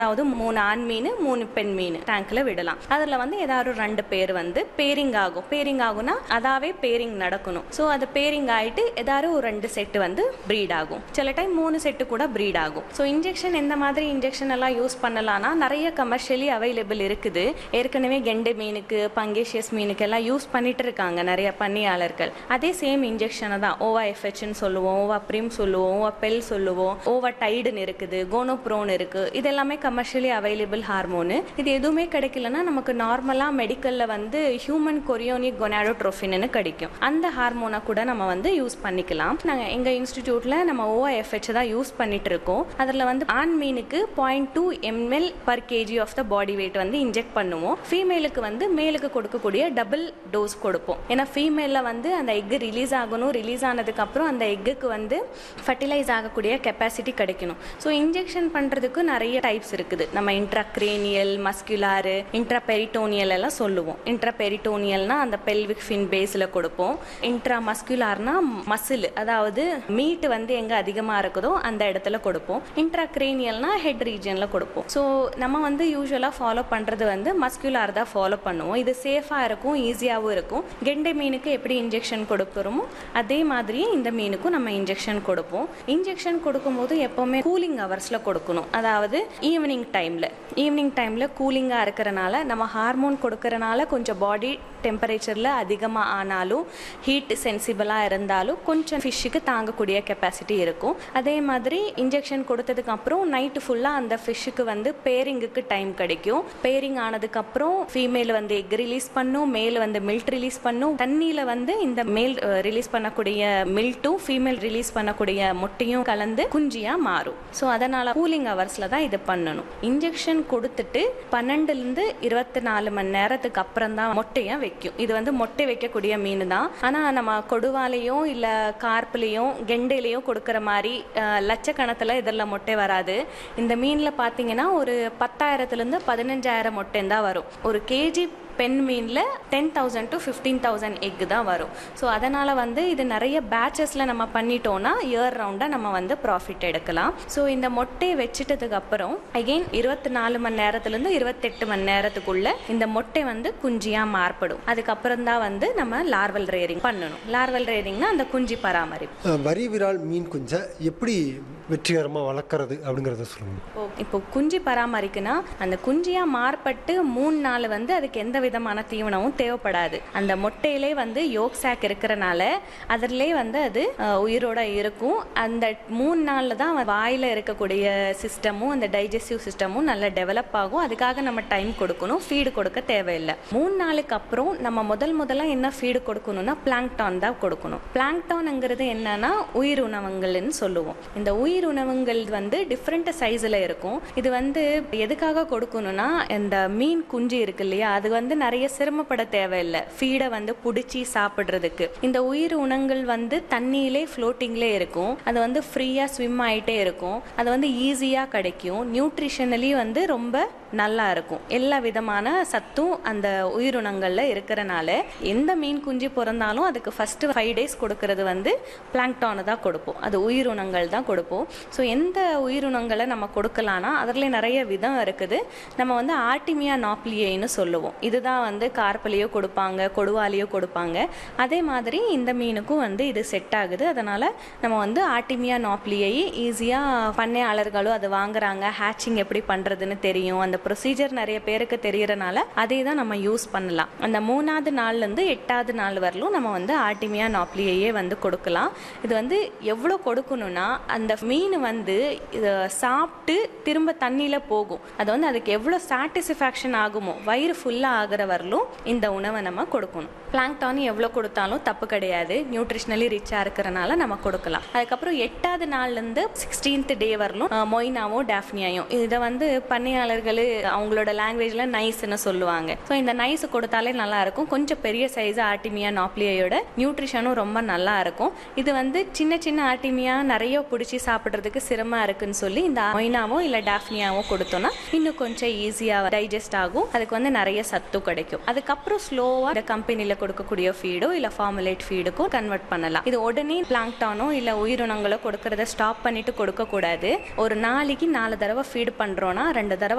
அதாவது மூணு ஆண் மீன் மூணு பெண் மீன் டேங்க்ல விடலாம் அதுல வந்து ஏதாவது ஒரு ரெண்டு பேர் வந்து பேரிங் ஆகும் பேரிங் ஆகும்னா அதாவே பேரிங் நடக்கணும் ஸோ அது பேரிங் ஆயிட்டு ஏதாவது ஒரு ரெண்டு செட்டு வந்து ப்ரீட் ஆகும் சில டைம் மூணு செட்டு கூட ப்ரீட் ஆகும் ஸோ இன்ஜெக்ஷன் எந்த மாதிரி இன்ஜெக்ஷன் எல்லாம் யூஸ் பண்ணலாம்னா நிறைய கமர்ஷியலி அவைலபிள் இருக்குது ஏற்கனவே கெண்டை மீனுக்கு பங்கேஷியஸ் மீனுக்கு எல்லாம் யூஸ் பண்ணிட்டு இருக்காங்க நிறைய பணியாளர்கள் அதே சேம் இன்ஜெக்ஷனை தான் ஓவா எஃப்ஹெச்னு சொல்லுவோம் ஓவா ப்ரிம் சொல்லுவோம் ஓவா பெல் சொல்லுவோம் ஓவா டைடுன்னு இருக்குது கோனோப்ரோன் இருக்கு இது எல்லாமே கமர்ஷியலி அவைலபிள் ஹார்மோனு இது எதுவுமே கிடைக்கலன்னா நமக்கு நார்மலாக மெடிக்கலில் வந்து ஹியூமன் கொரியோனிக் கொனாடோட்ரோஃபின்னு கிடைக்கும் அந்த ஹார்மோனை கூட நம்ம வந்து யூஸ் பண்ணிக்கலாம் நாங்கள் எங்கள் இன்ஸ்டிடியூட்டில் நம்ம ஓஐஎஃப்ஹெச் தான் யூஸ் பண்ணிட்டு இருக்கோம் அதில் வந்து ஆண் மீனுக்கு point two ml per kg of the body weight வந்து இன்ஜெக்ட் பண்ணுவோம் ஃபீமேலுக்கு வந்து மேலுக்கு கொடுக்கக்கூடிய டபுள் டோஸ் கொடுப்போம் ஏன்னா ஃபீமேலில் வந்து அந்த எக்கு ரிலீஸ் ஆகணும் ரிலீஸ் ஆனதுக்கப்புறம் அந்த எக்குக்கு வந்து ஃபர்டிலைஸ் ஆகக்கூடிய கெப்பாசிட்டி கிடைக்கணும் ஸோ இன்ஜெக்ஷன் பண்ணுறதுக்கு நிறைய டைப்ஸ் இருக்குது நம்ம இன்ட்ராக்ரேனியல் மஸ்குலாரு இன்ட்ராபெரிட்டோனியல் எல்லாம் சொல்லுவோம் இன்ட்ராபெரிட்டோனியல்னா அந்த பெல்விக் ஃபின் பேஸில் கொடுப்போம் இன்ட்ரா மஸ்குலார்னா மசில் அதாவது மீட் வந்து எங்கே அதிகமாக இருக்குதோ அந்த இடத்துல கொடுப்போம் இன்ட்ராக்ரேனியல்னா ஹெட் ரீஜனில் கொடுப்போம் ஸோ நம்ம வந்து யூஸ்வலாக ஃபாலோ பண்ணுறது வந்து மஸ்குலார் தான் ஃபாலோ பண்ணுவோம் இது சேஃபாக இருக்கும் ஈஸியாகவும் இருக்கும் கெண்டை மீனுக்கு எப்படி இன்ஜெக்ஷன் கொடுக்குறோமோ அதே மாதிரியே இந்த மீனுக்கும் நம்ம இன்ஜெக்ஷன் கொடுப்போம் இன்ஜெக்ஷன் கொடுக்கும்போது எப்போவுமே கூலிங் ஹவர்ஸில் கொடுக்கணும் அதாவது ஈவினிங் டைமில் ஈவினிங் டைமில் கூலிங்காக இருக்கிறனால நம்ம ஹார்மோன் கொடுக்கறனால கொஞ்சம் பாடி டெம்பரேச்சரில் அதிகமாக ஆனாலும் ஹீட் சென்சிபிளாக இருந்தாலும் கொஞ்சம் ஃபிஷ்ஷுக்கு தாங்கக்கூடிய கெப்பாசிட்டி இருக்கும் அதே மாதிரி இன்ஜெக்ஷன் கொடுத்ததுக்கு அப்புறம் நைட்டு ஃபுல்லாக அந்த ஃபிஷ்ஷுக்கு வந்து பேரிங்குக்கு டைம் கிடைக்கும் பேரிங் ஆனதுக்கப்புறம் ஃபீமேல் வந்து எக் ரிலீஸ் பண்ணும் மேல் வந்து மில்க் ரிலீஸ் பண்ணும் தண்ணியில் வந்து இந்த மேல் ரிலீஸ் பண்ணக்கூடிய மில்ட்டும் ஃபீமேல் ரிலீஸ் பண்ணக்கூடிய முட்டையும் கலந்து குஞ்சியாக மாறும் ஸோ அதனால் கூலிங் ஹவர்ஸில் தான் இது பண்ணணும் இன்ஜெக்ஷன் கொடுத்துட்டு பன்னெண்டுலேருந்து இருபத்தி நாலு மணி நேரத்துக்கு அப்புறம் தான் மொட்டையை வைக்கும் இது வந்து மொட்டை வைக்கக்கூடிய மீன் தான் ஆனால் நம்ம கொடுவாலையும் இல்லை கார்ப்லேயும் கெண்டையிலையும் கொடுக்குற மாதிரி அஹ், லட்சக்கணக்கில் இதில் மொட்டை வராது இந்த மீனில் பார்த்தீங்கன்னா ஒரு பத்தாயிரத்துலேருந்து பதினஞ்சாயிரம் மொட்டை தான் வரும் ஒரு கேஜி பெண் மீனில் ten thousand to fifteen thousand egg தான் வரும் ஸோ அதனால் வந்து இது நிறைய பேட்சஸில் நம்ம பண்ணிட்டோம்னா இயர் ரவுண்டாக நம்ம வந்து ப்ராஃபிட் எடுக்கலாம் ஸோ இந்த மொட்டையை வச்சுட்டதுக்கு அப்புறம் அகெயின் இருபத்தி நாலு மணி நேரத்துலேருந்து இருபத்தெட்டு மணி நேரத்துக்குள்ள இந்த மொட்டை வந்து குஞ்சியாக மாறுபடும் அதுக்கப்புறம் தான் வந்து நம்ம லார்வல் ரேரிங் பண்ணணும் லார்வல் ரேரிங்னா அந்த குஞ்சு பராமரிப்பு அஹ், வரி விரால் மீன் குஞ்சை எப்படி வெற்றிகரமாக வளர்க்குறது அப்படிங்கிறத சொல்லுங்கள் ஓ, இப்போ குஞ்சு பராமரிக்குன்னா அந்த குஞ்சியா மார்பட்டு மூணு நாள் வந்து அதுக்கு எந்த விதமான தீவனமும் தேவைப்படாது அந்த மொட்டையிலே வந்து யோக் சாக் இருக்கிறனால அதிலே வந்து அது அஹ், உயிரோட இருக்கும் அந்த மூணு நாளில் தான் வாயில் இருக்கக்கூடிய சிஸ்டமும் அந்த டைஜஸ்டிவ் சிஸ்டமும் நல்லா டெவலப் ஆகும் அதுக்காக நம்ம டைம் கொடுக்கணும் ஃபீடு கொடுக்க தேவையில்லை மூணு நாளுக்கு அப்புறம் நம்ம முதல் முதல்ல என்ன ஃபீடு கொடுக்கணும்னா பிளாங்டான் தான் கொடுக்கணும் பிளாங்டான்ங்கிறது என்னன்னா உயிர் உணவங்கள்னு சொல்லுவோம் இந்த உயிர் உணவுங்கள் வந்து டிஃப்ரெண்ட் சைஸில் இருக்கும் இது வந்து எதுக்காக கொடுக்கணும்னா இந்த மீன் குஞ்சு இருக்கு இல்லையா அது வந்து நிறைய சிரமப்பட தேவையில்லை ஃபீடை வந்து பிடிச்சி சாப்பிட்றதுக்கு இந்த உயிர் உணங்கள் வந்து தண்ணியிலே ஃப்ளோட்டிங்லே இருக்கும் அது வந்து ஃப்ரீயாக ஸ்விம் ஆகிட்டே இருக்கும் அது வந்து ஈஸியாக கிடைக்கும் நியூட்ரிஷனலி வந்து ரொம்ப நல்லா இருக்கும் எல்லா விதமான சத்தும் அந்த உயிரினங்களில் இருக்கிறனால எந்த மீன் குஞ்சு பிறந்தாலும் அதுக்கு ஃபர்ஸ்ட் ஃபைவ் டேஸ் கொடுக்கறது வந்து பிளாங்டானை தான் கொடுப்போம் அது உயிரினங்கள் தான் கொடுப்போம் ஸோ எந்த உயிரினங்களை நம்ம கொடுக்கலாம்னா அதில் நிறைய விதம் இருக்குது நம்ம வந்து ஆர்டிமியா நாப்லியைன்னு சொல்லுவோம் இதுதான் வந்து கார்பலையோ கொடுப்பாங்க கொடுவாலையோ கொடுப்பாங்க அதே மாதிரி இந்த மீனுக்கும் வந்து இது செட் ஆகுது அதனால் நம்ம வந்து ஆர்டிமியா நாப்லியை ஈஸியாக பண்ணையாளர்களும் அதை வாங்குறாங்க ஹேச்சிங் எப்படி பண்ணுறதுன்னு தெரியும் அந்த ப்ரொசீஜர் நிறைய பேருக்கு தெரியறனால அதே தான் நம்ம யூஸ் பண்ணலாம் அந்த மூணாவது நாள்லேருந்து எட்டாவது நாள் வரலும் நம்ம வந்து ஆர்டிமியா நாப்லியையே வந்து கொடுக்கலாம் இது வந்து எவ்வளோ கொடுக்கணும்னா அந்த மீன் வந்து இதை சாப்பிட்டு திரும்ப தண்ணியில் போகும் அது வந்து அதுக்கு எவ்வளோ சாட்டிஸ்ஃபேக்ஷன் ஆகுமோ வயிறு ஃபுல்லாக ஆகிற வரலும் இந்த உணவை நம்ம கொடுக்கணும் பிளாங்டான் எவ்வளோ கொடுத்தாலும் தப்பு கிடையாது நியூட்ரிஷனலி ரிச்சாக இருக்கிறனால நம்ம கொடுக்கலாம் அதுக்கப்புறம் எட்டாவது நாள்லேருந்து சிக்ஸ்டீன்த் டே வரலும் அஹ், மொய்னாவும் டேஃப்னியாயும் இதை வந்து பண்ணையாளர்கள் அவங்களோட லாங்குவேஜில் நைஸ்ன்னு சொல்லுவாங்க ஸோ இந்த நைஸ் கொடுத்தாலே நல்லா இருக்கும் கொஞ்சம் பெரிய சைஸ் ஆர்டிமியா நாப்லியோட நியூட்ரிஷனும் ரொம்ப நல்லா இருக்கும் இது வந்து சின்ன சின்ன ஆர்டிமியா நிறைய பிடிச்சி சாப்பிட சாப்பிட்றதுக்கு சிரமமாக இருக்குன்னு சொல்லி இந்த மொய்னாவோ இல்லை டாஃப்னியாவோ கொடுத்தோம்னா இன்னும் கொஞ்சம் ஈஸியாக டைஜஸ்ட் ஆகும் அதுக்கு வந்து நிறைய சத்து கிடைக்கும் அதுக்கப்புறம் ஸ்லோவாக இந்த கம்பெனியில் கொடுக்கக்கூடிய ஃபீடோ இல்லை ஃபார்முலேட் ஃபீடுக்கோ கன்வெர்ட் பண்ணலாம் இது உடனே பிளாங்டானோ இல்லை உயிரினங்களோ கொடுக்கறத ஸ்டாப் பண்ணிட்டு கொடுக்கக்கூடாது ஒரு நாளைக்கு நாலு தடவை ஃபீடு பண்ணுறோன்னா ரெண்டு தடவை